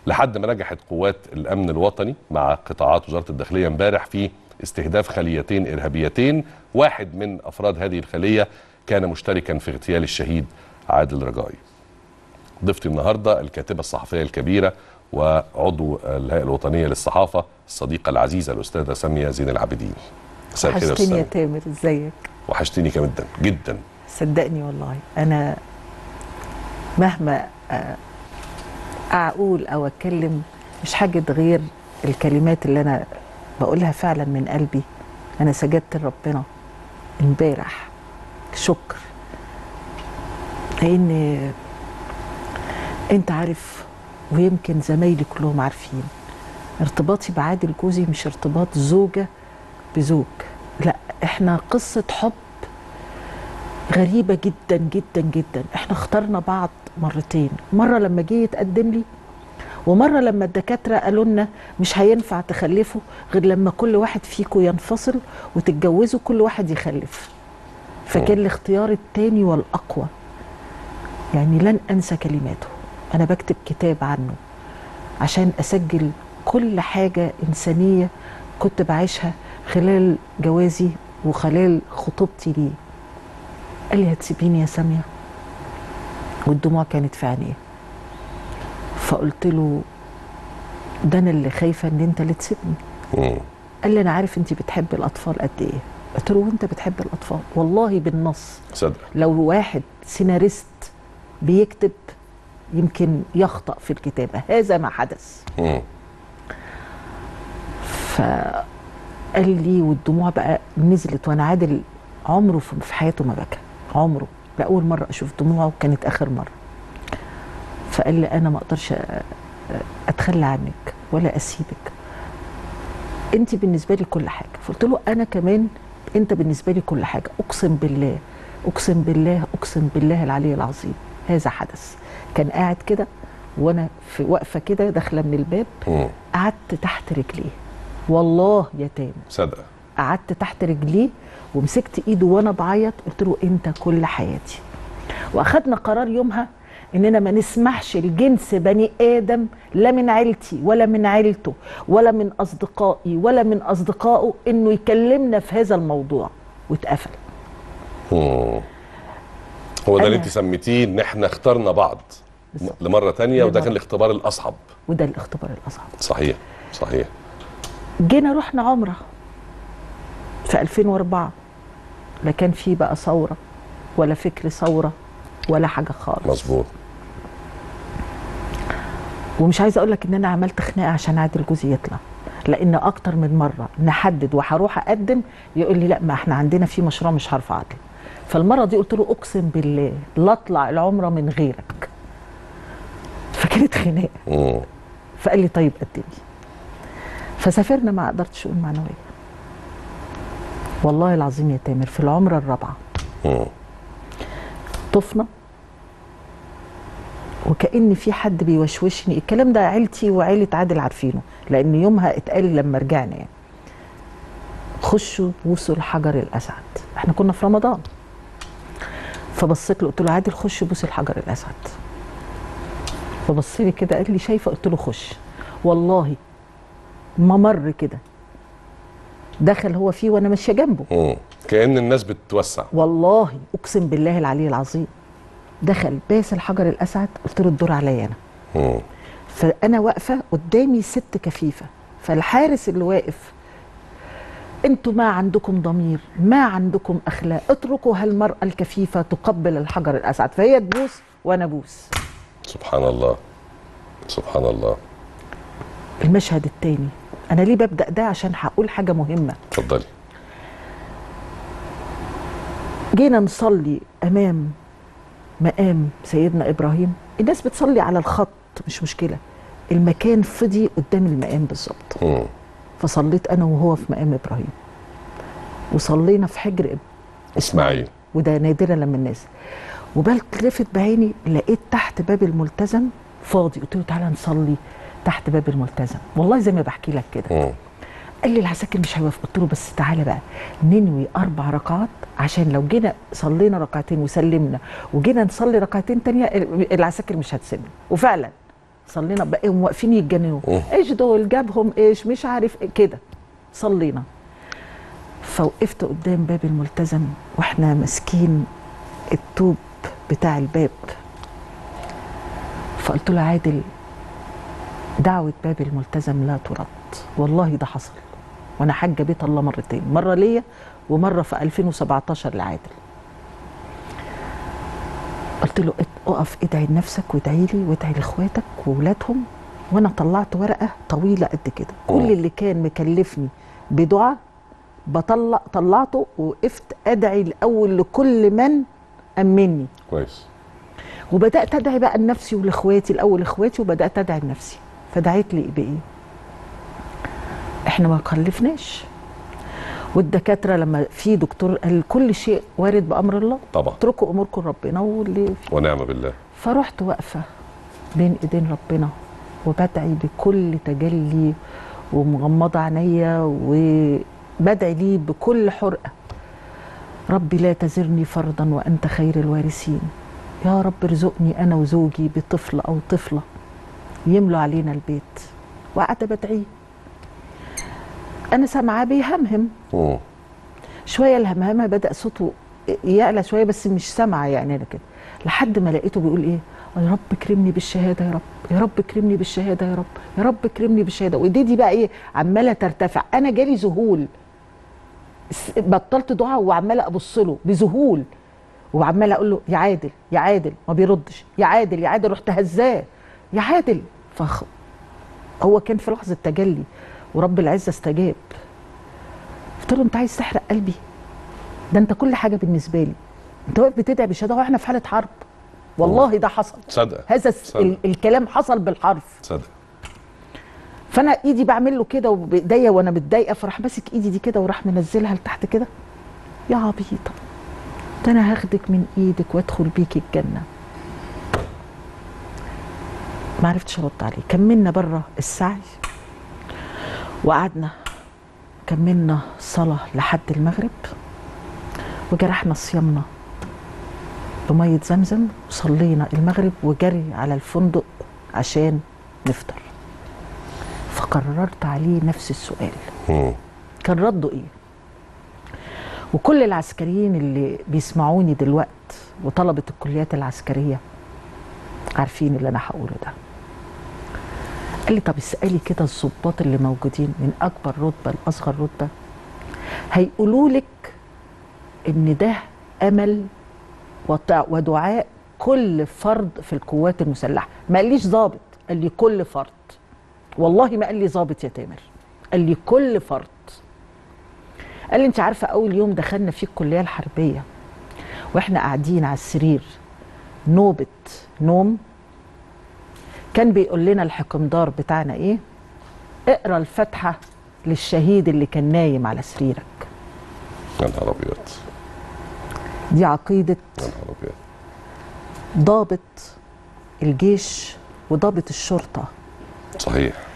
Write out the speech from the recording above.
لحد ما نجحت قوات الامن الوطني مع قطاعات وزاره الداخليه امبارح في استهداف خليتين ارهابيتين واحد من افراد هذه الخليه كان مشتركا في اغتيال الشهيد عادل رجائي ضيفتي النهارده الكاتبه الصحفيه الكبيره وعضو الهيئه الوطنيه للصحافه الصديقه العزيزه الاستاذه ساميه زين العابدين مساء الخير وحشتني يا تامر ازيك وحشتني جدا جدا صدقني والله انا مهما اقول او اتكلم مش حاجه غير الكلمات اللي انا بقولها فعلا من قلبي انا سجدت لربنا امبارح شكر لان انت عارف ويمكن زمايلي كلهم عارفين ارتباطي بعادل جوزي مش ارتباط زوجه بزوج لا احنا قصه حب غريبه جدا جدا جدا احنا اخترنا بعض مرتين مره لما جه يتقدم لي ومره لما الدكاتره قالوا لنا مش هينفع تخلفوا غير لما كل واحد فيكم ينفصل وتتجوزوا كل واحد يخلف فكان الاختيار التاني والاقوى يعني لن انسى كلماته انا بكتب كتاب عنه عشان اسجل كل حاجه انسانيه كنت بعيشها خلال جوازي وخلال خطوبتي ليه قال لي هتسيبيني يا ساميه والدموع كانت في عينيه فقلت له ده انا اللي خايفه ان انت اللي تسيبني قال لي انا عارف انت بتحب الاطفال قد ايه قلت له وانت بتحب الاطفال والله بالنص صدق لو واحد سيناريست بيكتب يمكن يخطأ في الكتابة هذا ما حدث مم. فقال لي والدموع بقى نزلت وانا عادل عمره في حياته ما بكى عمره لأول مرة أشوف دموعه كانت آخر مرة فقال لي أنا ما أقدرش أتخلى عنك ولا أسيبك أنت بالنسبة لي كل حاجة فقلت له أنا كمان أنت بالنسبة لي كل حاجة أقسم بالله أقسم بالله أقسم بالله العلي العظيم هذا حدث كان قاعد كده وأنا في واقفة كده داخلة من الباب مم. قعدت تحت رجليه والله يا تامر صدق قعدت تحت رجليه ومسكت ايده وانا بعيط قلت له انت كل حياتي واخدنا قرار يومها اننا ما نسمحش لجنس بني ادم لا من عيلتي ولا من عيلته ولا من اصدقائي ولا من اصدقائه انه يكلمنا في هذا الموضوع واتقفل مم. هو ده اللي أنا- انت سميتيه ان احنا اخترنا بعض بالظبط. لمره تانية وده لمرة. كان الاختبار الاصعب وده الاختبار الاصعب صحيح صحيح جينا رحنا عمره في 2004 لا كان في بقى ثوره ولا فكر ثوره ولا حاجه خالص مظبوط ومش عايزه اقول لك ان انا عملت خناقه عشان عادل جوزي يطلع لان اكتر من مره نحدد وهروح اقدم يقول لي لا ما احنا عندنا في مشروع مش هرفع عادل فالمره دي قلت له اقسم بالله لا اطلع العمره من غيرك فكانت خناقه مم. فقال لي طيب قدمي فسافرنا مع اداره الشؤون المعنويه والله العظيم يا تامر في العمره الرابعه مم. طفنا وكأن في حد بيوشوشني الكلام ده عيلتي وعيلة عادل عارفينه لأن يومها اتقال لما رجعنا يعني خشوا بوسوا الحجر الأسعد احنا كنا في رمضان فبصيت له قلت له عادل خش بوس الحجر الأسعد فبص لي كده قال لي شايفة قلت له خش والله ما مر كده دخل هو فيه وانا ماشيه جنبه مم. كأن الناس بتتوسع والله اقسم بالله العلي العظيم دخل باس الحجر الاسعد قلت له الدور عليا انا مم. فانا واقفه قدامي ست كفيفه فالحارس اللي واقف انتوا ما عندكم ضمير ما عندكم اخلاق اتركوا هالمراه الكفيفه تقبل الحجر الاسعد فهي تبوس وانا ابوس سبحان الله سبحان الله المشهد التاني انا ليه ببدا ده عشان هقول حاجه مهمه اتفضلي جينا نصلي امام مقام سيدنا ابراهيم الناس بتصلي على الخط مش مشكله المكان فضي قدام المقام بالظبط مم. فصليت انا وهو في مقام ابراهيم وصلينا في حجر إب- اسماعيل وده نادرا لما الناس وبلتفت بعيني لقيت تحت باب الملتزم فاضي قلت له تعالى نصلي تحت باب الملتزم والله زي ما بحكي لك كده مم. قال لي العساكر مش هيوافق قلت له بس تعالى بقى ننوي اربع ركعات عشان لو جينا صلينا ركعتين وسلمنا وجينا نصلي ركعتين تانية العساكر مش هتسيبنا وفعلا صلينا بقيهم واقفين يتجننوا أوه. ايش دول جابهم ايش مش عارف إيه كده صلينا فوقفت قدام باب الملتزم واحنا ماسكين الطوب بتاع الباب فقلت له عادل دعوة باب الملتزم لا ترد والله ده حصل وانا حاجه بيت الله مرتين مره ليا ومره في 2017 لعادل قلت له ات- اقف ادعي لنفسك وادعي لي وادعي لاخواتك واولادهم وانا طلعت ورقه طويله قد كده كل اللي كان مكلفني بدعاء بطلع طلعته وقفت ادعي الاول لكل من امني كويس وبدات ادعي بقى لنفسي ولاخواتي الاول اخواتي وبدات ادعي لنفسي فدعيت لي بايه احنا ما كلفناش والدكاتره لما في دكتور قال كل شيء وارد بامر الله طبعا اتركوا اموركم ربنا واللي ونعم بالله فرحت واقفه بين ايدين ربنا وبدعي بكل تجلي ومغمضه عينيا وبدعي ليه بكل حرقه ربي لا تزرني فردا وانت خير الوارثين يا رب ارزقني انا وزوجي بطفل او طفله يملوا علينا البيت وقاعده بدعيه انا سامعاه بيهمهم مم. شويه الهمهمه بدا صوته يعلى شويه بس مش سامعه يعني انا كده لحد ما لقيته بيقول ايه يا رب كرمني بالشهاده يا رب يا رب كرمني بالشهاده يا رب يا رب كرمني بالشهاده وايديه دي بقى ايه عماله ترتفع انا جالي ذهول س- بطلت دعاء وعماله ابص له بذهول وعماله اقول له يا عادل يا عادل ما بيردش يا عادل يا عادل رحت هزاه يا عادل فخ هو كان في لحظه تجلي ورب العزه استجاب قلت له انت عايز تحرق قلبي ده انت كل حاجه بالنسبه لي انت واقف بتدعي بالشهاده واحنا في حاله حرب والله ده حصل تصدق هذا الس- صدق. ال- الكلام حصل بالحرف تصدق فانا ايدي بعمل له كده وبايديا وانا متضايقه فراح ماسك ايدي دي كده وراح منزلها لتحت كده يا عبيطه ده انا هاخدك من ايدك وادخل بيكي الجنه ما عرفتش ارد عليه كملنا بره السعي وقعدنا كملنا صلاه لحد المغرب وجرحنا صيامنا بميه زمزم وصلينا المغرب وجري على الفندق عشان نفطر فقررت عليه نفس السؤال مم. كان رده ايه وكل العسكريين اللي بيسمعوني دلوقت وطلبة الكليات العسكرية عارفين اللي انا هقوله ده قال لي طب اسألي كده الضباط اللي موجودين من اكبر رتبة لاصغر رتبة هيقولوا لك ان ده امل وط- ودعاء كل فرد في القوات المسلحة ما قاليش ضابط قال لي كل فرد والله ما قال لي ضابط يا تامر قال لي كل فرد قال لي انت عارفه اول يوم دخلنا فيه الكليه الحربيه واحنا قاعدين على السرير نوبه نوم كان بيقول لنا الحكمدار بتاعنا ايه اقرا الفاتحه للشهيد اللي كان نايم على سريرك يا نهار ابيض دي عقيده يا نهار ابيض ضابط الجيش وضابط الشرطه صحيح